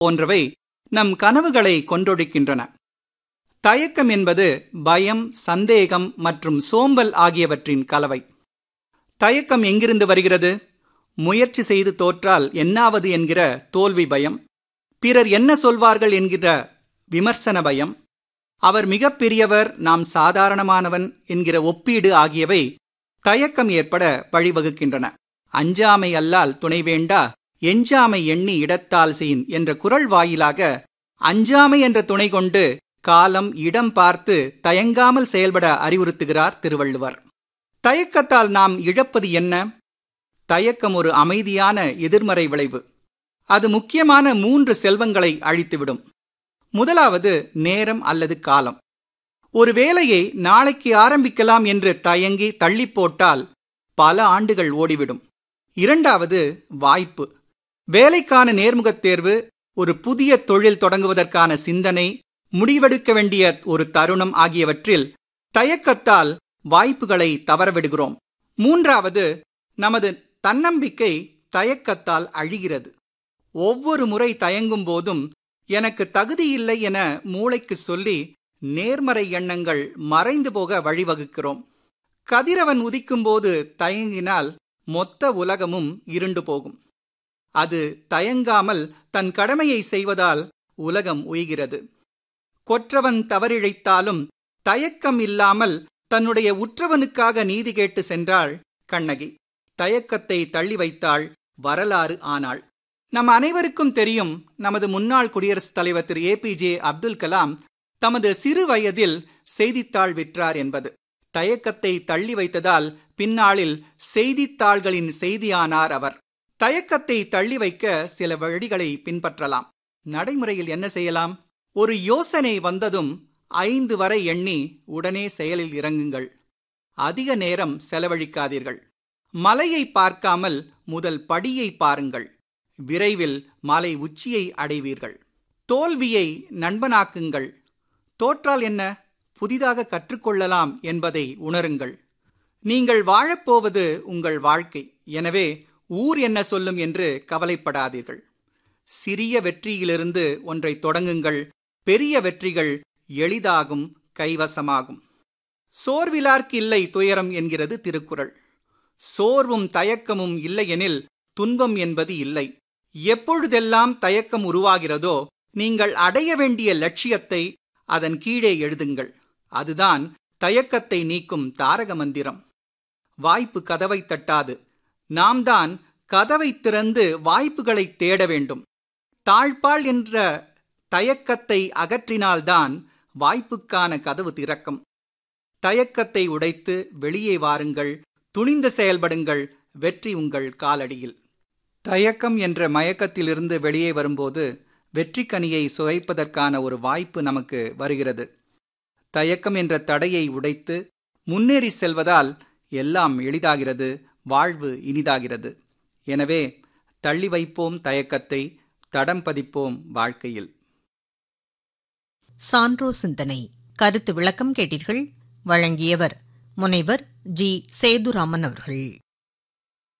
போன்றவை நம் கனவுகளை கொன்றொழிக்கின்றன தயக்கம் என்பது பயம் சந்தேகம் மற்றும் சோம்பல் ஆகியவற்றின் கலவை தயக்கம் எங்கிருந்து வருகிறது முயற்சி செய்து தோற்றால் என்னாவது என்கிற தோல்வி பயம் பிறர் என்ன சொல்வார்கள் என்கிற விமர்சன பயம் அவர் மிகப்பெரியவர் நாம் சாதாரணமானவன் என்கிற ஒப்பீடு ஆகியவை தயக்கம் ஏற்பட வழிவகுக்கின்றன அஞ்சாமை அல்லால் துணை வேண்டா எஞ்சாமை எண்ணி இடத்தால் செயின் என்ற குரல் வாயிலாக அஞ்சாமை என்ற துணை கொண்டு காலம் இடம் பார்த்து தயங்காமல் செயல்பட அறிவுறுத்துகிறார் திருவள்ளுவர் தயக்கத்தால் நாம் இழப்பது என்ன தயக்கம் ஒரு அமைதியான எதிர்மறை விளைவு அது முக்கியமான மூன்று செல்வங்களை அழித்துவிடும் முதலாவது நேரம் அல்லது காலம் ஒரு வேலையை நாளைக்கு ஆரம்பிக்கலாம் என்று தயங்கி தள்ளி போட்டால் பல ஆண்டுகள் ஓடிவிடும் இரண்டாவது வாய்ப்பு வேலைக்கான நேர்முகத் தேர்வு ஒரு புதிய தொழில் தொடங்குவதற்கான சிந்தனை முடிவெடுக்க வேண்டிய ஒரு தருணம் ஆகியவற்றில் தயக்கத்தால் வாய்ப்புகளை தவறவிடுகிறோம் மூன்றாவது நமது தன்னம்பிக்கை தயக்கத்தால் அழிகிறது ஒவ்வொரு முறை தயங்கும் போதும் எனக்கு தகுதியில்லை என மூளைக்கு சொல்லி நேர்மறை எண்ணங்கள் மறைந்து போக வழிவகுக்கிறோம் கதிரவன் உதிக்கும்போது தயங்கினால் மொத்த உலகமும் இருண்டு போகும் அது தயங்காமல் தன் கடமையை செய்வதால் உலகம் உய்கிறது கொற்றவன் தவறிழைத்தாலும் தயக்கம் இல்லாமல் தன்னுடைய உற்றவனுக்காக நீதி கேட்டு சென்றாள் கண்ணகி தயக்கத்தை தள்ளி வைத்தாள் வரலாறு ஆனாள் நம் அனைவருக்கும் தெரியும் நமது முன்னாள் குடியரசுத் தலைவர் Thiru A P J Abdul Kalam தமது சிறு வயதில் செய்தித்தாள் விற்றார் என்பது தயக்கத்தை தள்ளி வைத்ததால் பின்னாளில் செய்தித்தாள்களின் செய்தியானார் அவர் தயக்கத்தை தள்ளி வைக்க சில வழிகளை பின்பற்றலாம் நடைமுறையில் என்ன செய்யலாம் ஒரு யோசனை வந்ததும் ஐந்து வரை எண்ணி உடனே செயலில் இறங்குங்கள் அதிக நேரம் செலவழிக்காதீர்கள் மலையை பார்க்காமல் முதல் படியை பாருங்கள் விரைவில் மலை உச்சியை அடைவீர்கள் தோல்வியை நண்பனாக்குங்கள் தோற்றால் என்ன புதிதாக கற்றுக்கொள்ளலாம் என்பதை உணருங்கள் நீங்கள் வாழப்போவது உங்கள் வாழ்க்கை எனவே ஊர் என்ன சொல்லும் என்று கவலைப்படாதீர்கள் சிறிய வெற்றியிலிருந்து ஒன்றை தொடங்குங்கள் பெரிய வெற்றிகள் எளிதாகும் கைவசமாகும் சோர்விலார்க்கு இல்லை துயரம் என்கிறது திருக்குறள் சோர்வும் தயக்கமும் இல்லையெனில் துன்பம் என்பது இல்லை எப்பொழுதெல்லாம் தயக்கம் உருவாகிறதோ நீங்கள் அடைய வேண்டிய லட்சியத்தை அதன் கீழே எழுதுங்கள் அதுதான் தயக்கத்தை நீக்கும் தாரக மந்திரம் வாய்ப்பு கதவை தட்டாது நாம் தான் கதவை திறந்து வாய்ப்புகளை தேட வேண்டும் தாழ்பாள் என்ற தயக்கத்தை அகற்றினால்தான் வாய்ப்புக்கான கதவு திறக்கும் தயக்கத்தை உடைத்து வெளியே வாருங்கள் துணிந்து செயல்படுங்கள் வெற்றி உங்கள் காலடியில் தயக்கம் என்ற மயக்கத்திலிருந்து வெளியே வரும்போது வெற்றி கனியை சுவைப்பதற்கான ஒரு வாய்ப்பு நமக்கு வருகிறது தயக்கம் என்ற தடையை உடைத்து முன்னேறி செல்வதால் எல்லாம் எளிதாகிறது வாழ்வு இனிதாகிறது எனவே தள்ளி வைப்போம் தயக்கத்தை தடம் பதிப்போம் வாழ்க்கையில் சான்றோ சிந்தனை கருத்து விளக்கம் கேட்டீர்கள் வழங்கியவர் முனைவர் ஜி சேதுராமன் அவர்கள்